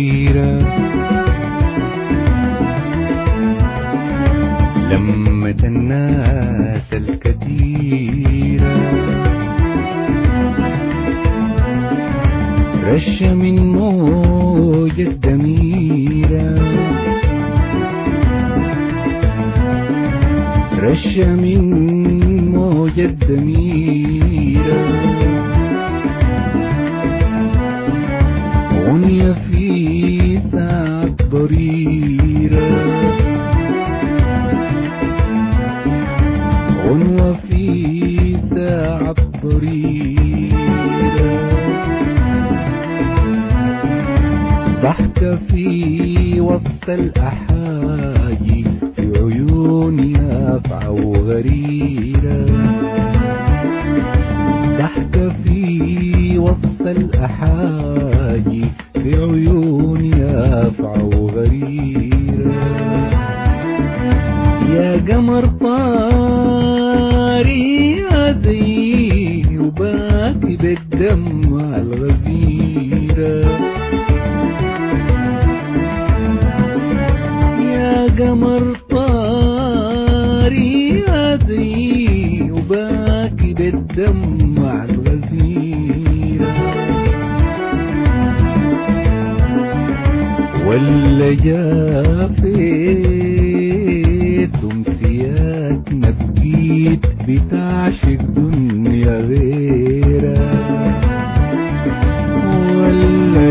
كبيرة لمة الناس الكثيرة رشة من موجة دميرة رشة من موجة دميرة غنية في ساعة ضريرة غنوة في ساعة ضريرة ضحكة في وسط الأحاجي في عيون يافعة وغريرة ضحكة في وسط الأحاجي في عيون يافعة وغريرة يا قمر طاري يا زي وباكي بالدمع الغزيرة يا قمر طاري يا زي وباكي بالدمع الغزيرة ولا جافيت امسياتنا بقيت بتعشق دنيا غيرها ولا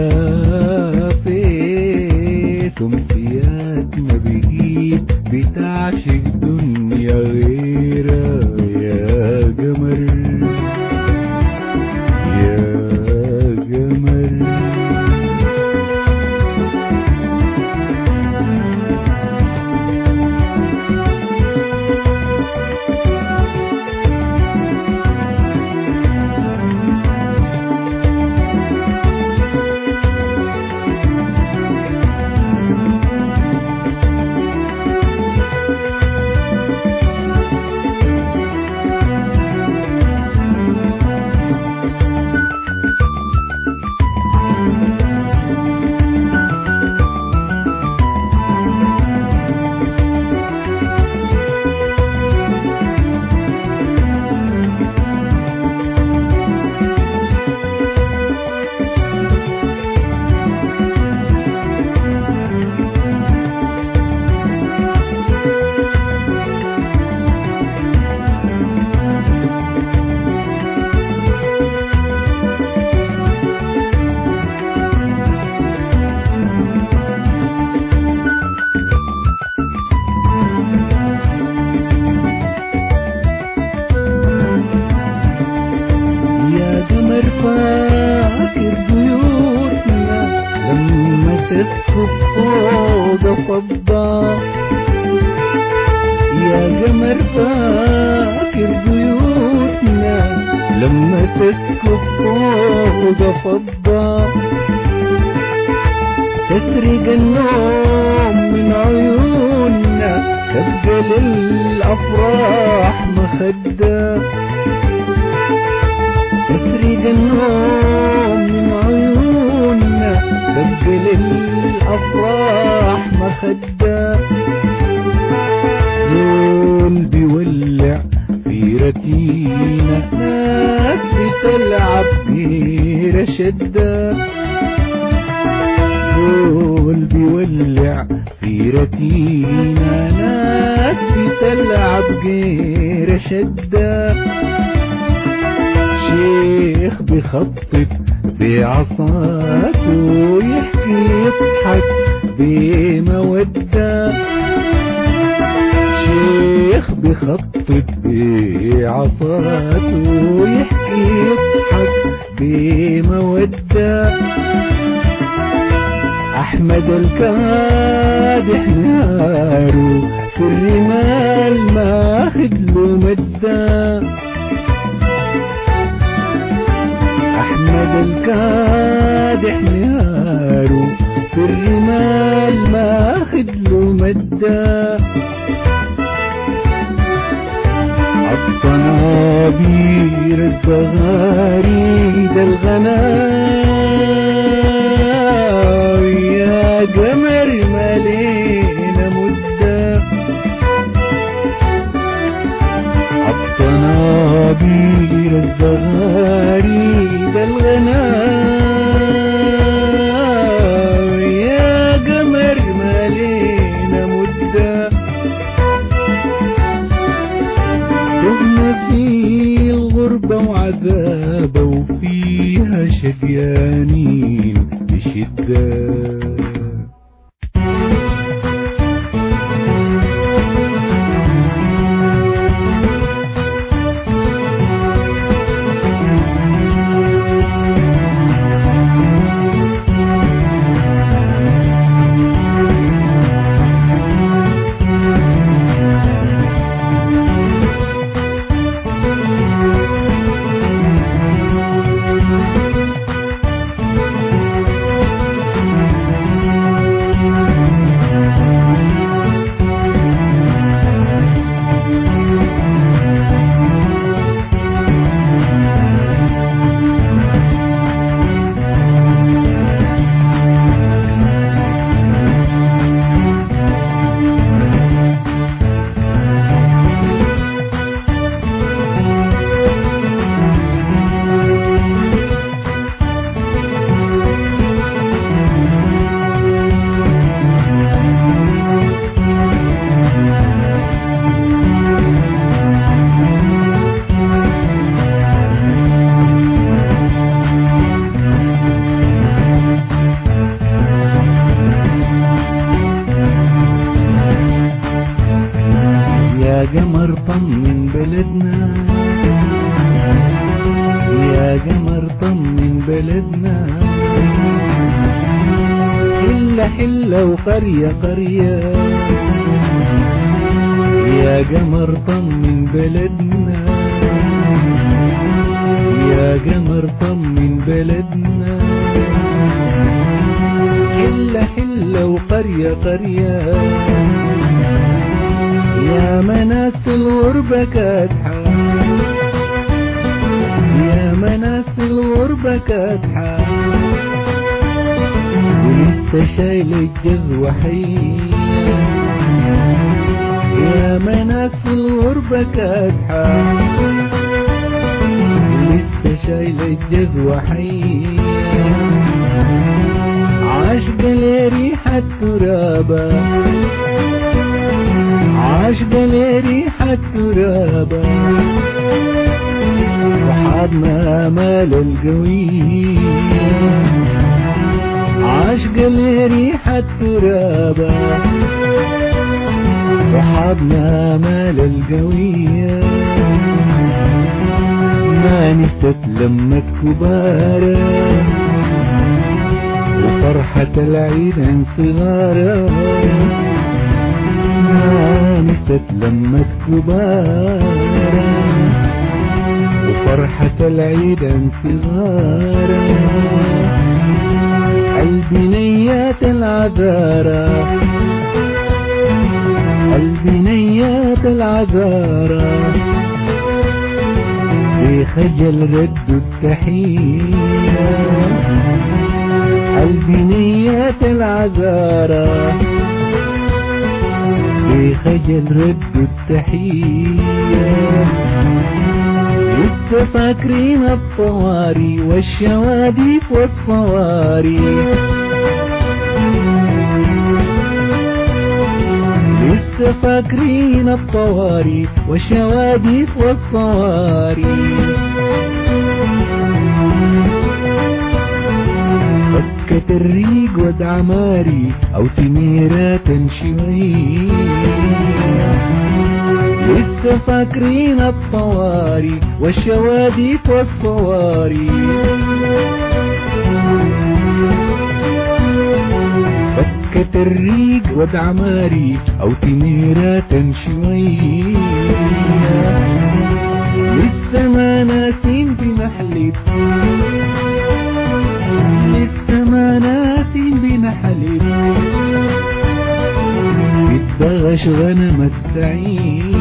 جافيت امسياتنا بقيت بتعشق دنيا غيرها يا قمر يا قمر يا قمر فاكر بيوتنا لما تسكب فوق فضة يا قمر فاكر بيوتنا لما تسكب فوق فضة تسرق النوم من عيوننا تبقى للأفراح مخدة تسرق النوم من عيوننا تبقى للأفراح مخدة زول بيولع في رتينا ناس بتلعب غير شدة زول بيولع في رتينا ناس بتلعب غير شدة شيخ بخطط بعصاته يحكي يضحك بمودة شيخ بخطط بعصاته يحكي يضحك بمودة أحمد الكادح ناره في الرمال ماخد له مده أحمد الكادح نهاره في الرمال ماخد له مدة الطنابير الزغاريد الغناوي قمر مالينا مدة الطنابير الزغاريد الغنام يا قمر مالينا مدة تهنا في الغربة وعذابة وفيها شقيانين بشدة يا قمر طمن بلدنا يا قمر طمن بلدنا حلة حلة وقرية قرية يا قمر طمن بلدنا يا قمر طمن بلدنا حلة حلة وقرية قرية يا مناس الغربة كاتحة يا مناس الغربة كاتحة ولسه شايل الجذوة حية يا مناس الغربة كاتحة لسه شايل الجذوة حية عاشق لريحة ترابة عاشق لريحة ترابة وحضنا مال القوية عاشق لريحة ترابة وحضنا مال القوية ما نست لمة كبارة وفرحة العيد عن صغارة ما نست لمة كبارة وفرحة العيد عن صغارة البنيات العذارة البنيات العذارة بخجل ردوا التحية البنيات العذارة بخجل ردوا التحية لسه فاكرين الطواري والشواديف والصواري لسه فاكرين الطواري والشواديف والصواري فكت الريق ود عماري او تميرات شوية لسه فاكرين الطواري والشواديف والصواري فكت الريق ود عماري او تميرات شوية لسه ما ناسين بمحلب لسه ما ناسين بنحلب بتبغش غنم السعيد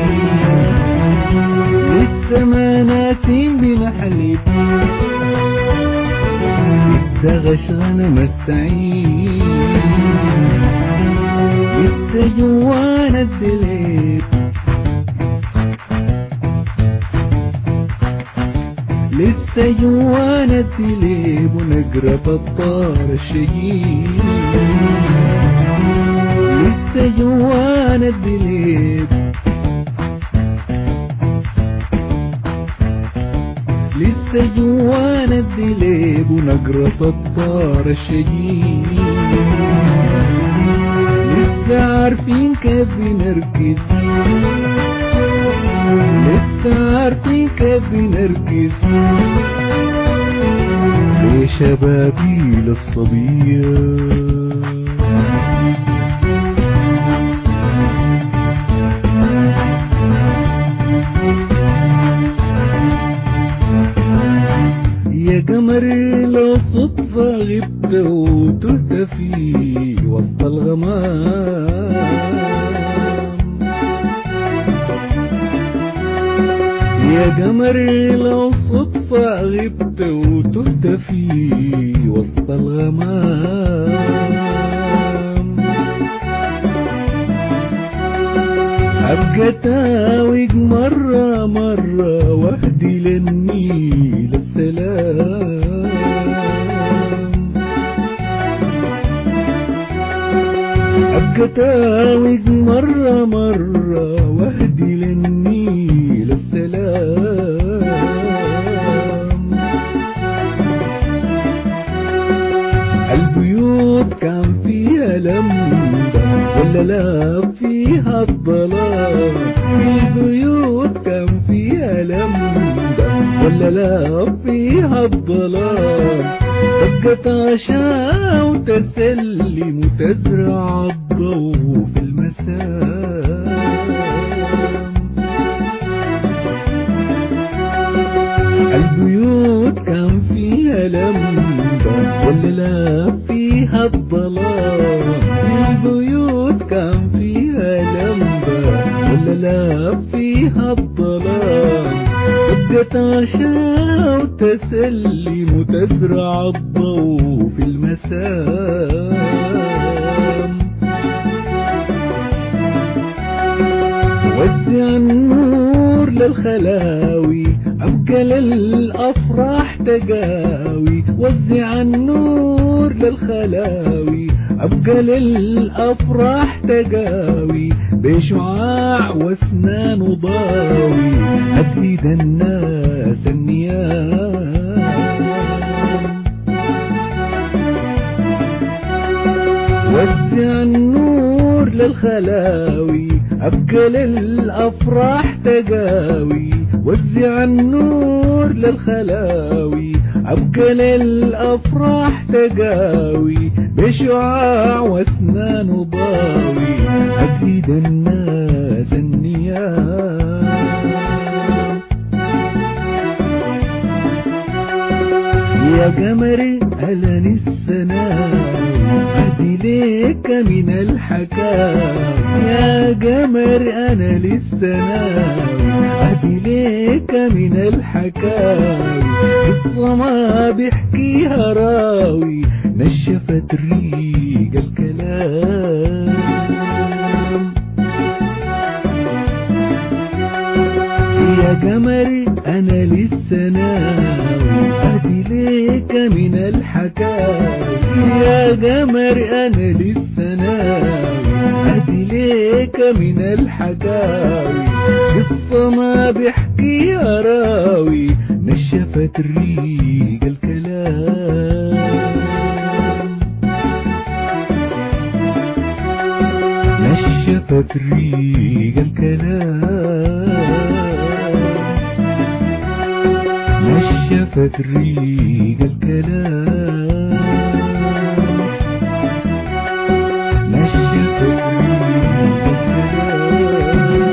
لسه ما ناسين بنحلب بتبغش غنم السعيد لسه جوانا الدليل لسه جوانا الدليل ونقرب الطار الشهيد لسه جوانا الدليل لسه جوانا الدليب ونقرص الطار الشديد لسه عارفين كيف بنركز لسه عارفين كيف بنركز لشبابيل الصبيه يا قمر لو صدفة غبت وتهت في وسط الغمام يا قمر لو صدفة غبت وتهت في وسط الغمام أبقى تاوج مرة مرة وأهدي للنيل السلام أبقى تاوج مرة مرة وأهدي للنيل السلام البيوت كان فيها لمبة ولا لا فيها الظلام البيوت كان فيها لمبة ولا لا فيها الظلام بقت عشاء وتسلم وتزرع الضوء في المساء البيوت كان فيها لمبة ولا لا فيها الظلام البيوت كان فيها لمبة ولا لا فيها الظلام بقت عشاء وتسلم وتزرع الضوء في المساء وزع النور للخلاوي أبقى للأفراح تقاوي وزع النور للخلاوي أبقى للأفراح تقاوي بشعاع واسنان وضاوي أفيد الناس النيام وزع النور للخلاوي أبقى للأفراح تقاوي وزع النور للخلاوي أبقى للأفراح تقاوي بشعاع واسنان وضاوي أزيد الناس النيام يا قمري أهلا السناوي أهدي ليك من الحكاوي يا قمر أنا لسه ناوي أهدي ليك من الحكاوي قصة ما بيحكيها راوي نشفت ريق الكلام يا قمري أنا لسه ناوي أهدي ليك من الحكاوي يا قمر أنا لسه ناوي أهدي ليك من الحكاوي قصة ما بيحكيها راوي نشفت ريق الكلام نشفت ريق الكلام نشفت ريق الكلام نشفت ريق الكلام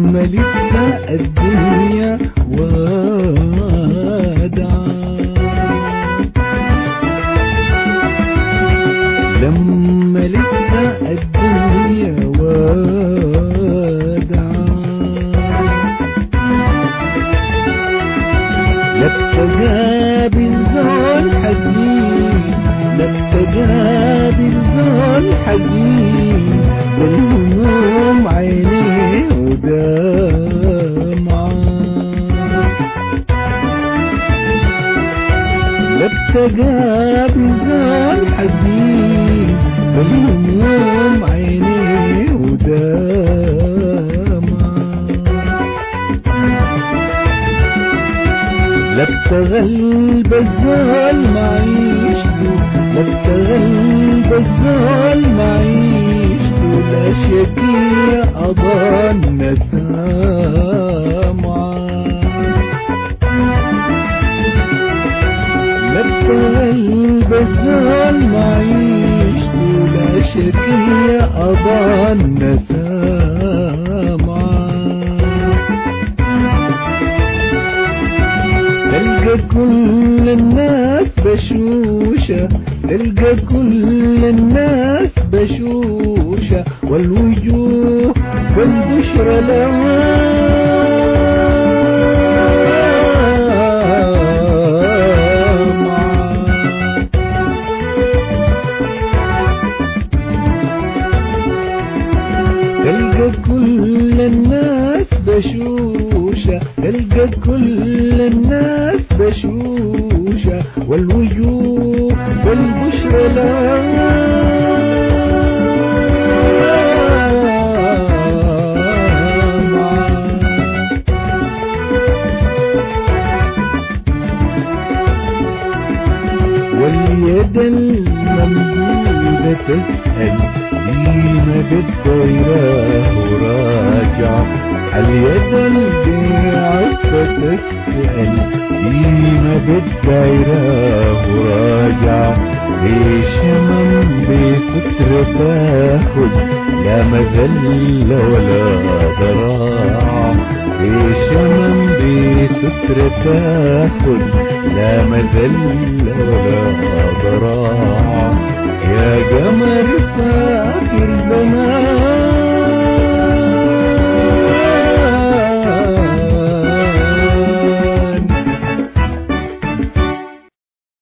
لما لسه الدنيا وادعة لما لسه الدنيا وادعة لا تقابل زول حزين لا تقابل زول حزين والهموم عينيه ودمعة لا تقابل زول حزين والهموم عينيه ودمعة لا بتغلب الزول معيشته لا بتغلب الزول معيشته لا شقية أظن سامعة لا بتغلب الزول معيشته لا شقية أظن سامعة تلقى كل الناس بشوشة تلقى كل الناس بشوشة والوجوه والبشرى لامعة تلقى كل الناس بشوشة تلقى كل الناس بشوشة والوجوه والبشرى لامعة واليد الممدودة تسأل ديما بالدايرة وراجع اليد البيعة تسأل ديما بالدايرة وراجع ليش من بستر تاخد لا مذل ولا ضراع ليش من بستر تاخد لا مذل ولا ضراع يا قمر فاكر زمان